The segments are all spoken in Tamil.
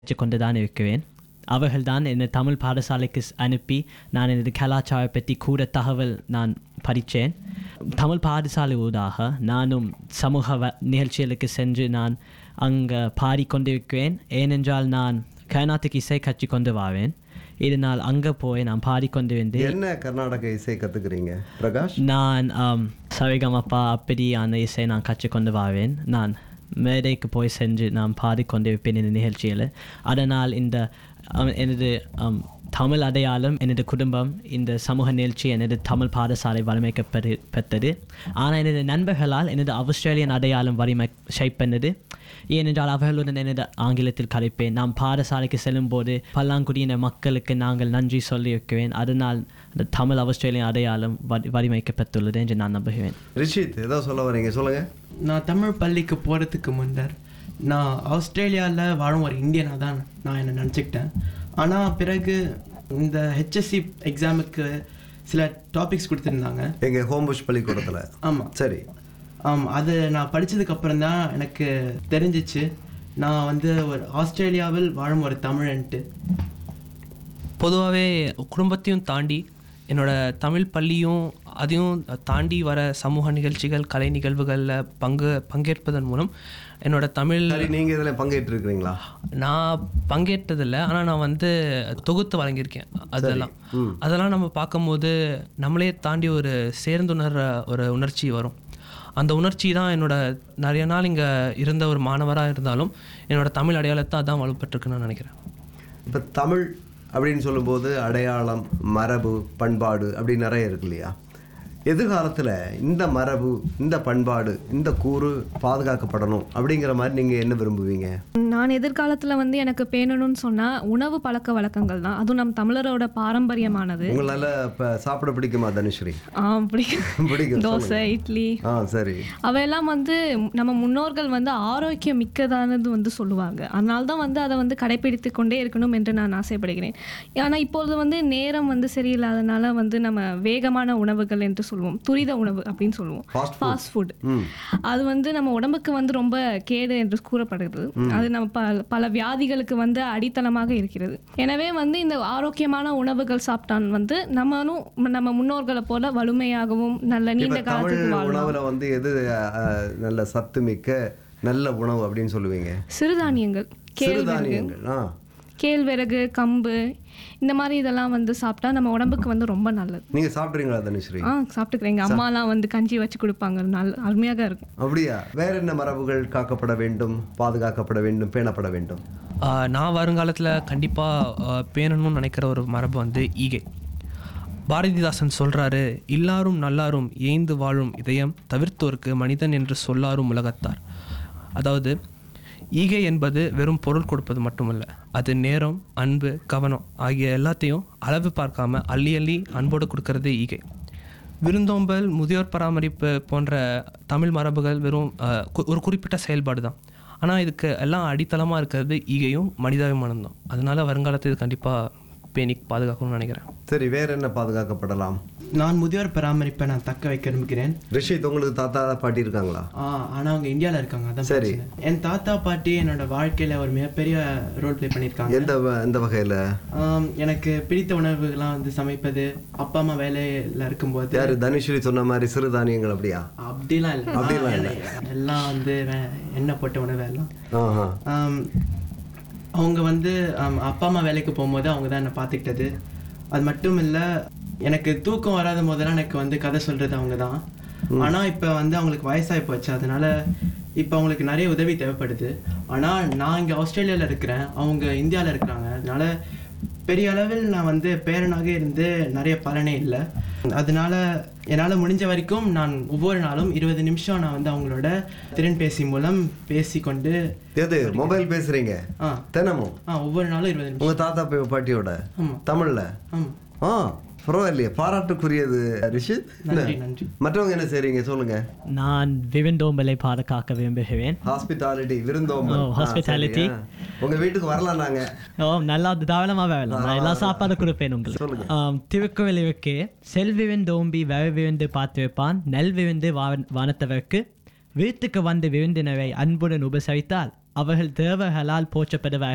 வச்சு கொண்டு தான் இருக்கிறேன் அவர்கள்தான் என்னை தமிழ் பாடசாலைக்கு ஸ்- அனுப்பி நான் எனது கலாச்சார பற்றி கூட தகவல் நான் படித்தேன் தமிழ் பாடசாலை ஊடாக நானும் சமூக வ- நிகழ்ச்சிகளுக்கு சென்று நான் அங்கே பாடிக்கொண்டிருக்கிறேன் ஏனென்றால் நான் கர்நாடக இசை கற்றுக்கொண்டு வாவேன் இதனால் அங்கே போய் நான் பாடிக்கொண்டிருந்து என்ன கர்நாடக இசை கத்துக்கிறீங்க பிரகாஷ் நான் ஆம், சரிகமப்பா அப்படியான இசை நான் கற்றுக்கொண்டு வாவேன் நான் மேடைக்கு போய் சென்று நான் பாடிக்கொண்டிருப்பேன் இந்த நிகழ்ச்சியில் அதனால் இந்த ஆம், எனது ஆம், தமிழ் அடையாளம் எனது குடும்பம் இந்த சமூக நிகழ்ச்சி எனது தமிழ் பாடசாலை வலிமைக்கப்பெறு பெற்றது ஆனால் எனது நண்பர்களால் எனது ஆஸ்திரேலியன் அடையாளம் வலிமை ஷைப்பெனது ஏனென்றால் அவர்களுடன் எனது ஆங்கிலத்தில் கலைப்பேன் நாம் பாடசாலைக்கு செல்லும்போது பல்லாங்குடியின மக்களுக்கு நாங்கள் நன்றி சொல்லியிருக்கிறேன் அதனால் இந்த தமிழ் ஆஸ்திரேலியன் அடையாளம் வடி வடிவமைக்கப்பட்டுள்ளது என்று நான் நம்புகிறேன் ரிஷித் ஏதோ சொல்ல வரீங்க சொல்லுங்க நான் தமிழ் பள்ளிக்கு போகிறதுக்கு முன்னர் நான் ஆஸ்திரேலியாவில் வாழும் ஒரு இந்தியனாக தான் நான் என்னை நினச்சிக்கிட்டேன் ஆனால் பிறகு இந்த ஹெச்எஸ்சி எக்ஸாமுக்கு சில டாபிக்ஸ் கொடுத்துருந்தாங்க எங்க ஹோம்புஷ் பள்ளிக்கூடத்துல ஆமாம் சரி ஆம் அது நான் படிச்சதுக்கு அப்புறம் தான் எனக்கு தெரிஞ்சிச்சு நான் வந்து ஒரு ஆஸ்திரேலியாவில் வாழும் ஒரு தமிழன்ட்டு பொதுவாகவே குடும்பத்தையும் தாண்டி என்னோட தமிழ் பள்ளியும் அதையும் தாண்டி வர சமூக நிகழ்ச்சிகள் கலை நிகழ்வுகளில் பங்கு பங்கேற்பதன் மூலம் என்னோட தமிழ் சரி நீங்க இதுல பங்கேற்று இருக்கிறீங்களா நான் பங்கேற்றதில்லை ஆனால் நான் வந்து தொகுத்து வழங்கியிருக்கேன் அதெல்லாம் அதெல்லாம் நம்ம பார்க்கும்போது நம்மளே தாண்டி ஒரு சேர்ந்துணர்ற ஒரு உணர்ச்சி வரும் அந்த உணர்ச்சி தான் என்னோட நிறைய நாள் இங்கே இருந்த ஒரு மாணவராக இருந்தாலும் என்னோட தமிழ் அடையாளத்தை அதான் வலுப்பட்டிருக்குன்னு நான் நினைக்கிறேன் இப்ப தமிழ் அப்படின்னு சொல்லும்போது அடையாளம் மரபு பண்பாடு அப்படி நிறைய இருக்கு இல்லையா எதிர்காலத்துல இந்த மரபு இந்த பண்பாடு இந்த கூறு பாதுகாக்கப்படணும் அப்படிங்கிற மாதிரி நீங்க என்ன விரும்புவீங்க நான் எதிர்காலத்தில் வந்து எனக்கு பேணணும்னு சொன்னால் உணவு பழக்க வழக்கங்கள் தான் அதுவும் நம் தமிழரோட பாரம்பரியமானது உங்களால இப்ப சாப்பிட பிடிக்குமா தனுஸ்ரீ ஆ, பிடிக்கும் பிடிக்கும் தோசை இட்லி ஆ சரி அவையெல்லாம் வந்து நம்ம முன்னோர்கள் வந்து ஆரோக்கியம் மிக்கதானது வந்து சொல்லுவாங்க அதனால தான் வந்து அதை வந்து கடைபிடித்து கொண்டே இருக்கணும் என்று நான் ஆசைப்படுகிறேன் ஆனால் இப்பொழுது வந்து நேரம் வந்து சரியில்லாதனால வந்து நம்ம வேகமான உணவுகள் என்று சொல்லுவோம் துரித உணவு அப்படின்னு சொல்லுவோம் Fast food. ஃபாஸ்ட் ஃபுட் ம் அது வந்து நம்ம உடம்புக்கு வந்து ரொம்ப கேடு என்று கூறப்படுகிறது அது நம்ம பல பல வியாதிகளுக்கு வந்து அடித்தளமாக இருக்கிறது எனவே வந்து இந்த ஆரோக்கியமான உணவுகள் சாப்பிட்டான் வந்து நம்மளும் நம்ம முன்னோர்களை போல வலிமையாகவும் நல்ல நீண்ட இப்ப தமிழ் காலத்துக்கு வாழலாம் உணவுல வந்து எது அஹ், நல்ல சத்து மிக்க நல்ல உணவு அப்படின்னு சொல்லுவீங்க சிறுதானியங்கள் கேழ்வரகு சிறுதானியங்கள் ஆ கேழ்வரகு கம்பு இந்த மாதிரி இதெல்லாம் வந்து சாப்பிட்டா நம்ம உடம்புக்கு வந்து ரொம்ப நல்லது நீங்க சாப்பிட்றீங்களா தனுஸ்ரீ ஆ சாப்பிட்டுக்கிறேன் எங்கள் அம்மாலாம் வந்து கஞ்சி வச்சு கொடுப்பாங்க நல்ல அருமையாக இருக்கும் அப்படியா வேற என்ன மரபுகள் காக்கப்பட வேண்டும் பாதுகாக்கப்பட வேண்டும் பேணப்பட வேண்டும் ஆஹ் நான் வருங்காலத்தில் கண்டிப்பாக பேணணும்னு நினைக்கிற ஒரு மரபு வந்து ஈகை பாரதிதாசன் சொல்கிறாரு எல்லாரும் நல்லாரும் ஏய்ந்து வாழும் இதயம் தவிர்த்தோர்க்கு மனிதன் என்று சொல்லாரும் உலகத்தார் அதாவது ஈகை என்பது வெறும் பொருள் கொடுப்பது மட்டுமல்ல அது நேரம் அன்பு கவனம் ஆகிய எல்லாத்தையும் அளவு பார்க்காம அள்ளி அள்ளி அன்போடு கொடுக்கறது ஈகை விருந்தோம்பல் முதியோர் பராமரிப்பு போன்ற தமிழ் மரபுகள் வெறும் ஆஹ், கு- ஒரு குறிப்பிட்ட செயல்பாடு தான் ஆனால் இதுக்கு எல்லாம் அடித்தளமாக இருக்கிறது ஈகையும் மனிதாபிமானம் தான் அதனால வருங்காலத்தில் இது கண்டிப்பாக பேணி பாதுகாக்கணும்னு நினைக்கிறேன் சரி வேற என்ன பாதுகாக்கப்படலாம் நான் முதியோர் பராமரிப்பை நான் தக்க வைக்க விரும்புகிறேன் ரிஷித் உங்களுக்கு தாத்தா பாட்டி இருக்காங்களா ஆ ஆனால் அவங்க இந்தியாவில் இருக்காங்க அதான் சரி. பிரச்சனை. என் தாத்தா பாட்டி என்னோட வாழ்க்கையில் ஒரு மிகப்பெரிய ரோல் ப்ளே பண்ணியிருக்காங்க எந்த வ- எந்த வகையில ஆம், எனக்கு பிடித்த உணவுகள்லாம் வந்து சமைப்பது அப்பா அம்மா வேலையில் இருக்கும்போது யாரு தனுஸ்ரீ சொன்ன மாதிரி சிறுதானியங்கள் அப்படியா அப்படிலாம் இல்லை அப்படிலாம் இல்லை எல்லாம் வந்து வே- எண்ணெய் போட்ட உணவு எல்லாம் ஆஹா ஆம், அவங்க வந்து ஆம், அப்பா அம்மா வேலைக்கு போகும்போது அவங்க தான் என்னை பார்த்துக்கிட்டது அது மட்டும் இல்லை எனக்கு தூக்கம் வராத போதெல்லாம் எனக்கு வந்து கதை சொல்கிறது அவங்க தான் ஆனால் இப்போ வந்து அவங்களுக்கு வயசாகி போச்சு அதனால இப்போ அவங்களுக்கு நிறைய உதவி தேவைப்படுது ஆனால் நான் இங்கே ஆஸ்திரேலியாவில் இருக்கிறேன் அவங்க இந்தியாவில் இருக்கிறாங்க அதனால பெரிய அளவில் நான் வந்து பேரனாக இருந்து நிறைய பலனே இல்லை அதனால என்னால் முடிஞ்ச வரைக்கும் நான் ஒவ்வொரு நாளும் இருபது நிமிஷம் நான் வந்து அவங்களோட திறன்பேசி மூலம் பேசிக்கொண்டு எது மொபைல் பேசுறீங்க ஆ தினமும் ஆ ஒவ்வொரு நாளும் இருபது நிமிஷம் உங்க தாத்தா பா- பாட்டியோட ஆமா. தமிழ்ல ஆமா ஆ பரவாயில்லையே பாராட்டுக்குரியது ரிஷித் நன்றி நன்றி மற்றவங்க என்ன செய்றீங்க சொல்லுங்க நான் விருந்தோம்பலை பாதுகாக்க விரும்புகிறேன் ஹாஸ்பிட்டாலிட்டி விருந்தோம்பல் ஓ, hospitality. ஆ, சரியா? உங்க வீட்டுக்கு வரலாம் நாங்க ஓ நல்லா தாராளமாக வரலாம் நான் எல்லா சாப்பாடு கொடுப்பேன் உங்களுக்கு ஆம், திருக்குறளுக்கு செல்விருந்தோம்பி வரவிருந்து பார்த்திருப்பான் நெல் விருந்து வான- வானத்தவர்க்கு வீட்டுக்கு வந்து விருந்தினரை அன்புடன் உபசரித்தால் அவர்கள் தேவர்களால் போற்றப்படுவார்கள்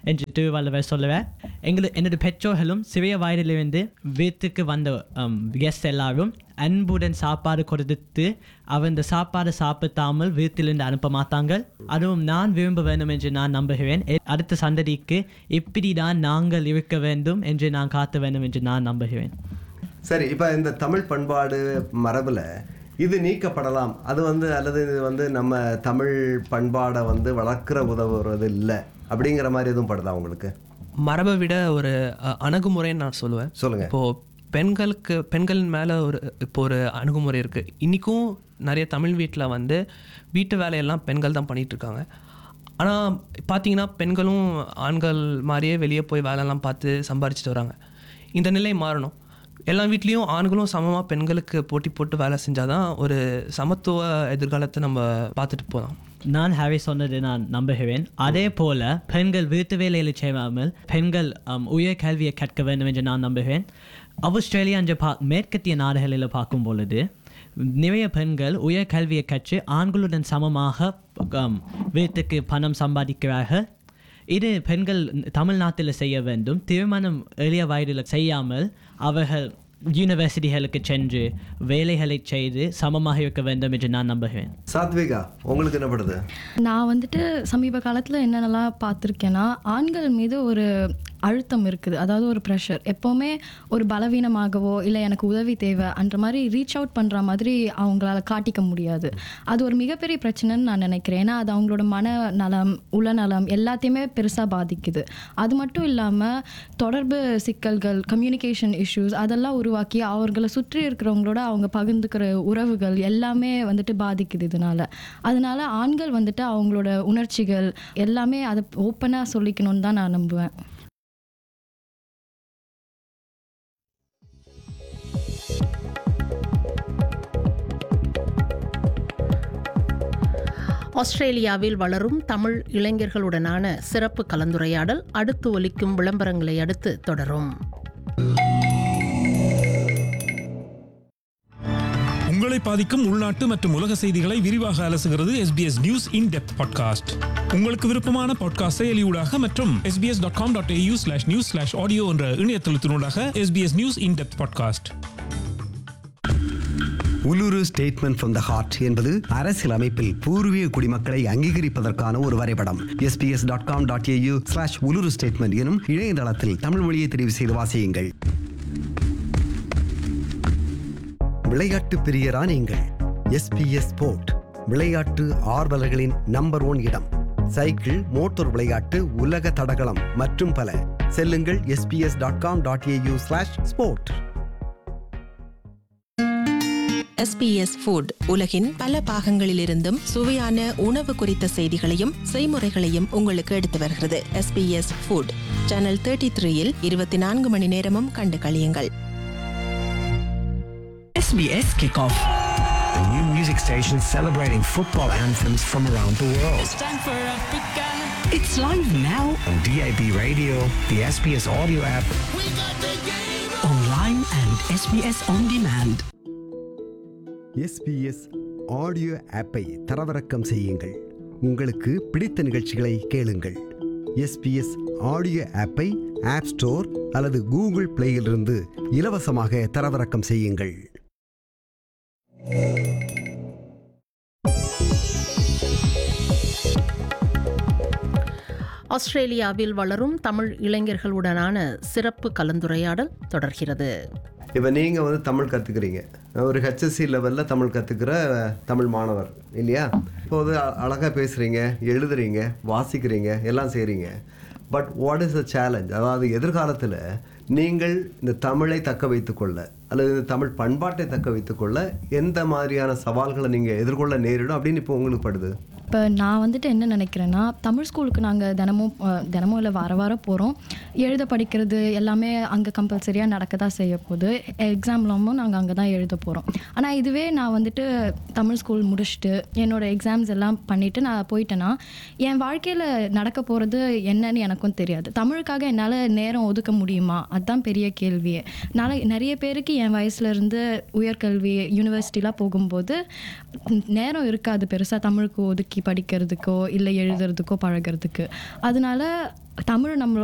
என்று வல்லவர் சொல்லுவேன் எங்களுக்கு என்னோட பெற்றோர்களும் சிறிய வயதிலிருந்து வீட்டுக்கு வந்த கெஸ்ட் எல்லாரும் அன்புடன் சாப்பாடு கொடுத்து அவர் இந்த சாப்பாடு சாப்பிடாமல் வீட்டிலிருந்து அனுப்ப மாட்டாங்க அதுவும் நான் விரும்ப வேண்டும் என்று நான் நம்புகிறேன் எ- அடுத்த சந்ததிக்கு இப்படி தான் நாங்கள் இருக்க வேண்டும் என்று நான் காத்த வேண்டும் என்று நான் நம்புகிறேன் சரி இப்போ இந்த தமிழ் பண்பாடு மரபில் இது நீக்கப்படலாம் அது வந்து அல்லது இது வந்து நம்ம தமிழ் பண்பாடை வந்து வளர்க்குற உதவுறது இல்லை அப்படிங்கிற மாதிரி எதுவும் படுதா உங்களுக்கு மரபை விட ஒரு அஹ், அணுகுமுறைன்னு நான் சொல்லுவேன் சொல்லுங்க இப்போது பெண்களுக்கு பெண்கள் மேலே ஒரு இப்போ ஒரு அணுகுமுறை இருக்குது இன்றைக்கும் நிறைய தமிழ் வீட்டில் வந்து வீட்டு வேலையெல்லாம் பெண்கள் தான் பண்ணிட்டு இருக்காங்க ஆனால் பார்த்தீங்கன்னா பெண்களும் ஆண்கள் மாதிரியே வெளியே போய் வேலைலாம் பார்த்து சம்பாரிச்சிட்டு வராங்க இந்த நிலை மாறணும் எல்லா வீட்லேயும் ஆண்களும் சமமாக பெண்களுக்கு போட்டி போட்டு வேலை செஞ்சால் தான் ஒரு சமத்துவ எதிர்காலத்தை நம்ம பார்த்துட்டு போகலாம் நான் ஹாரி சொன்னது நான் நம்புகிறேன் அதே போல பெண்கள் வீட்டு வேலையில் செய்யாமல் பெண்கள் um, உயர் கல்வியை கற்க வேண்டும் என்று நான் நம்புகிறேன் ஆஸ்திரேலியா என்ற பா மேற்கத்திய நாடுகளில் பார்க்கும் பொழுது நிறைய பெண்கள் உயர் கல்வியை கற்று ஆண்களுடன் சமமாக um, வீட்டுக்கு பணம் சம்பாதிக்கிறார்கள் இது பெண்கள் தமிழ்நாட்டில் செய்ய வேண்டும் திருமணம் எளிய வயதில் செய்யாமல் அவர்கள் யூனிவர்சிட்டிகளுக்கு சென்று வேலைகளை செய்து சமமாக இருக்க வேண்டும் என்று நான் நம்புகிறேன் சாத்விகா உங்களுக்கு என்ன படுது நான் வந்துட்டு சமீப காலத்தில் என்னென்னலாம் பார்த்துருக்கேன்னா ஆண்கள் மீது ஒரு அழுத்தம் இருக்குது அதாவது ஒரு ப்ரெஷர் எப்போவுமே ஒரு பலவீனமாகவோ இல்லை எனக்கு உதவி தேவை அந்த மாதிரி ரீச் அவுட் பண்ணுற மாதிரி அவங்களால காட்டிக்க முடியாது அது ஒரு மிகப்பெரிய பிரச்சனைன்னு நான் நினைக்கிறேன் ஏன்னா அது அவங்களோட மன நலம் உளநலம் எல்லாத்தையுமே பெருசாக பாதிக்குது அது மட்டும் இல்லாமல் தொடர்பு சிக்கல்கள் கம்யூனிகேஷன் இஷ்யூஸ் அதெல்லாம் உருவாக்கி அவர்களை சுற்றி இருக்கிறவங்களோட அவங்க பகிர்ந்துக்கிற உறவுகள் எல்லாமே வந்துட்டு பாதிக்குது இதனால அதனால ஆண்கள் வந்துட்டு அவங்களோட உணர்ச்சிகள் எல்லாமே அதை ஓப்பனாக சொல்லிக்கணும்னு தான் நான் நம்புவேன் ஆஸ்திரேலியாவில் வளரும் தமிழ் இளைஞர்களுடனான சிறப்பு கலந்துரையாடல் அடுத்து ஒலிக்கும் விளம்பரங்களை அடுத்து தொடரும் உங்களை பாதிக்கும் உள்நாட்டு மற்றும் உலக செய்திகளை விரிவாக அலசுகிறது SBS news in depth podcast உங்களுக்கு விருப்பமான பாட்காஸ்ட் செயலியூடாக மற்றும் sbs.com.au dot com dot AU slash news slash audio என்ற இணையதளத்தினூடாக SBS news in depth podcast Uluru statement from the heart என்பது அரசியல் அமைப்பில் பூர்வீக குடிமக்களை அங்கீகரிப்பதற்கான ஒரு வரைபடம் SBS dot com dot AU slash Uluru statement எனும் இணையதளத்தில் தமிழ் மொழியை தெரிவு செய்து வாசியுங்கள் விளையாட்டு பிரியரா நீங்கள் எஸ்பிஎஸ் ஸ்போர்ட் விளையாட்டு ஆர்வலர்களின் நம்பர் ஒன் இடம் சைக்கிள் மோட்டார் விளையாட்டு உலக தடகளம் மற்றும் பல செல்லுங்கள் SBS dot com dot AU slash sport SBS food உலகின் பல பாகங்களிலிருந்தும் சுவையான உணவு குறித்த செய்திகளையும் செய்முறைகளையும் உங்களுக்கு எடுத்து வருகிறது எஸ்பிஎஸ் ஃபுட் சேனல் தேர்ட்டி த்ரீயில் இருபத்தி நான்கு மணி நேரமும் கண்டு கழியுங்கள் SBS Kickoff. A new music station celebrating football anthems from around the world. It's live now, On DAB radio, the SBS audio app, online and SBS On Demand. SBS audio ஆப்பை தரவிறக்கம் செய்யுங்கள் உங்களுக்கு பிடித்த நிகழ்ச்சிகளை கேளுங்கள் எஸ்பிஎஸ் ஆடியோ ஆப்பை ஆப் ஸ்டோர் அல்லது கூகுள் பிளேயிலிருந்து இலவசமாக தரவிறக்கம் செய்யுங்கள் ஆஸ்திரேலியாவில் வளரும் தமிழ் இளைஞர்களுடனான சிறப்பு கலந்துரையாடல் தொடர்கிறது இப்போ நீங்கள் வந்து தமிழ் கற்றுக்குறீங்க ஒரு ஹெச்எஸ்சி லெவலில் தமிழ் கற்றுக்கிற தமிழ் மாணவர் இல்லையா இப்போது அழகாக பேசுகிறீங்க எழுதுறீங்க வாசிக்கிறீங்க எல்லாம் செய்கிறீங்க but what is the challenge அதாவது எதிர்காலத்தில் நீங்கள் இந்த தமிழை தக்க வைத்துக்கொள்ள அல்லது இந்த தமிழ் பண்பாட்டை தக்க வைத்துக்கொள்ள எந்த மாதிரியான சவால்களை நீங்கள் எதிர்கொள்ள நேரிடும் அப்படின்னு இப்போ உங்களுக்கு படுது இப்போ நான் வந்துட்டு என்ன நினைக்கிறேன்னா தமிழ் ஸ்கூலுக்கு நாங்கள் தினமும் அஹ், தினமும் இல்லை வார வாரம் போகிறோம் எழுத படிக்கிறது எல்லாமே அங்கே கம்பல்சரியாக நடக்க தான் செய்ய போகுது எக்ஸாம்லாமும் நாங்கள் அங்கே தான் எழுத போகிறோம் ஆனால் இதுவே நான் வந்துட்டு தமிழ் ஸ்கூல் முடிச்சுட்டு என்னோட எக்ஸாம்ஸ் எல்லாம் பண்ணிவிட்டு நான் போயிட்டேன்னா என் வாழ்க்கையில் நடக்க போகிறது என்னன்னு எனக்கும் தெரியாது தமிழுக்காக என்னால் நேரம் ஒதுக்க முடியுமா அதுதான் பெரிய கேள்வியே நான் நிறைய பேருக்கு என் வயசுல இருந்து உயர்கல்வி யூனிவர்சிட்டிலாம் போகும்போது நேரம் இருக்காது பெருசாக தமிழுக்கு ஒதுக்கி படிக்கிறதுக்கோ இல்லை எழுதுறதுக்கோ பழகிறதுக்கு அதனால தமிழ் நம்ம